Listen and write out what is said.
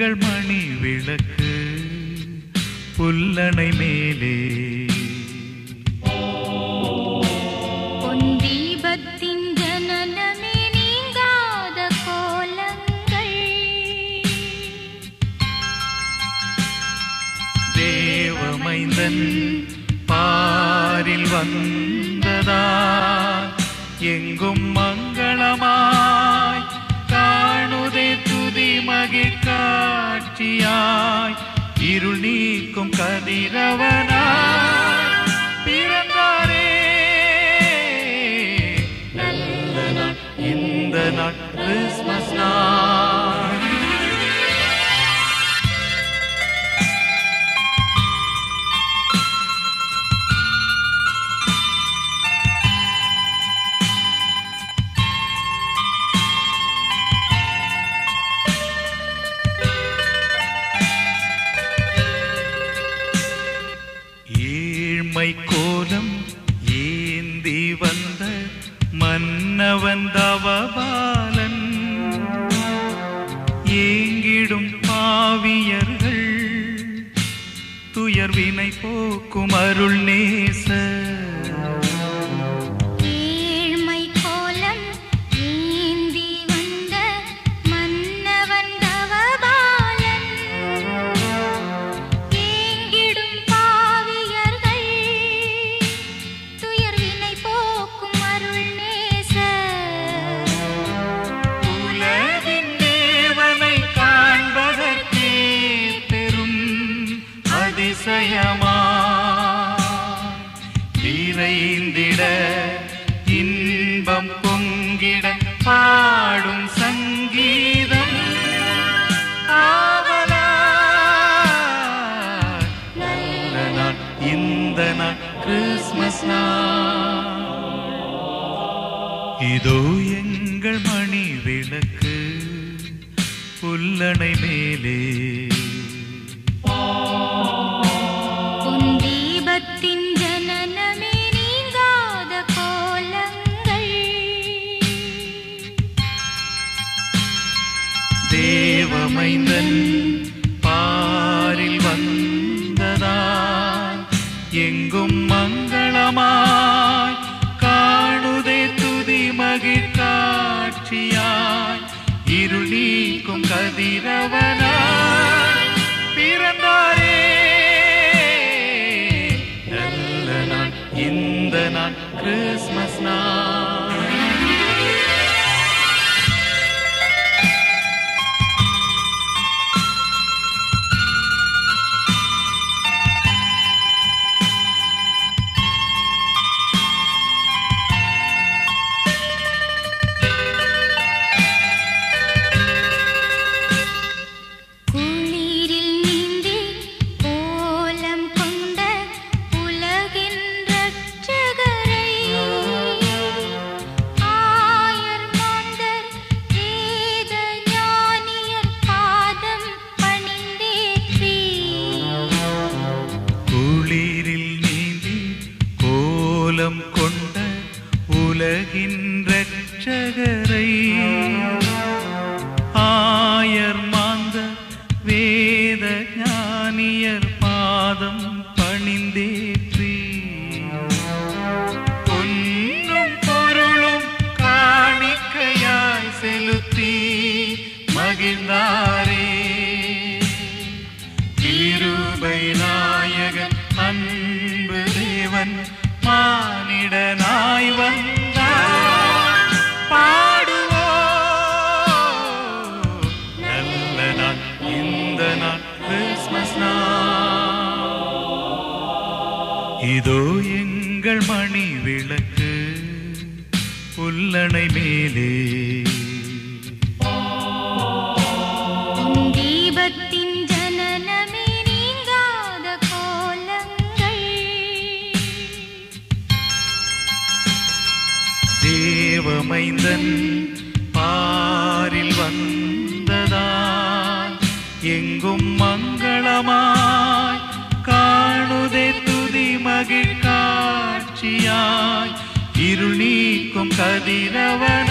எங்கள் மணி விளக்கு புல்லணை மேலே பொன் தீபத்தின் ஜனனமே நீங்காத கோலங்கள் தேவமைந்தன் பாரில் வந்ததா எங்கும் மங்களமாய் காணுதே துதி மகிழ் காட்சியாய் இருள் நீக்கும் கதிரவனாய் பிறந்தாரே நல்ல நாள் இந்த நாள் கிறிஸ்மஸ் நாள் ஏழ்மை கோலம் ஏந்தி வந்த மன்னவன் தவபாலன் ஏங்கிடும் பாவியர்கள் துயர்வினை போக்கும் அருள் நேச ஏழ்மை கோலம் ஏந்தி வந்த மன்னவன் தவபாலன் ஏங்கிடும் பாவியர்கள் துயர்வினை போக்கும் அருள் நேசர் உலகின் தேவனை காண்பதற்கே பெரும் அதிசயமா நிறைந்திட இன்பம் பொங்கிட பாடும் சங்கீதம் ஆவலாய் நல்ல நாள் இந்த நாள் கிறிஸ்மஸ் நாள் இதோ எங்கள் மணி விளக்கு புல்லணை மேலே பொன் தீபத்தின் ஜனனமே நீங்காத கோலங்கள் தேவமைந்தன் பாரில் வந்ததாய் எங்கும் மங்களமாய் காணுதே துதி மகிழ் காட்சியாய் இருள் நீக்கும் கதிரவனாய் பிறந்தாரே நல்ல நாள் இந்த நாள் கிறிஸ்மஸ் நாள் குளிரில் நீந்தி கோலம் கொண்ட உலகின் ரட்சகரை ஆயர் மாந்தர் வேத ஞானியர் பாதம் பணிந்தேற்றி குளிரில் நீந்தி கோலம் கொண்ட உலகின் ரட்சகரை ஆயர் மாந்த வேத ஞானியர் பாதம் பணிந்தேற்றி பொன்னும் பொருளும் காணிக்கையாய் செலுத்தி மகிழ்ந்தாரே கிருபை நாயகன் அன்பு தேவன் மானிடனாய் வந்தார் பாடுவோ நல்ல நாள் இந்த நாள் கிறிஸ்மஸ் நாள் இதோ எங்கள் மணி விளக்கு புல்லணை மேலே உன் தீபத்தின் ஜனனமே நீங்காத கோலங்கள் தேவமைந்தன் பாரில் வந்ததாய் எங்கும் மங்களமாய் காணுதே துதி மகிழ் காட்சியாய் இருள் நீக்கும் கதிரவன்